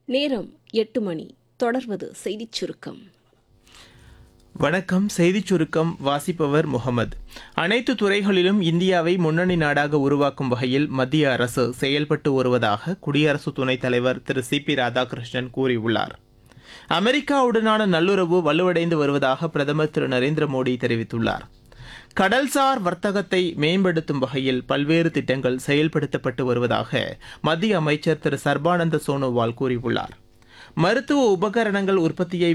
நேரம் எட்டு மணி தொடர்வது செய்திச் சுருக்கம் வணக்கம் செய்திச் சுருக்கம் வாசிப்பவர் முகமது அனைத்து துறைகளிலும் இந்தியாவை முன்னணி நாடாக உருவாக்கும் வகையில் மத்திய அரசு செயல்பட்டு வருவதாக குடியரசு துணைத் தலைவர் திரு சி பி ராதாகிருஷ்ணன் கூறியுள்ளார் அமெரிக்காவுடனான நல்லுறவு வலுவடைந்து வருவதாக பிரதமர் திரு நரேந்திர மோடி தெரிவித்துள்ளார் கடல்சார் வர்த்தகத்தை மேம்படுத்தும் வகையில் பல்வேறு திட்டங்கள் செயல்படுத்தப்பட்டு வருவதாக மத்திய அமைச்சர் திரு சர்பானந்த சோனோவால் கூறியுள்ளார் மருத்துவ உபகரணங்கள் உற்பத்தியை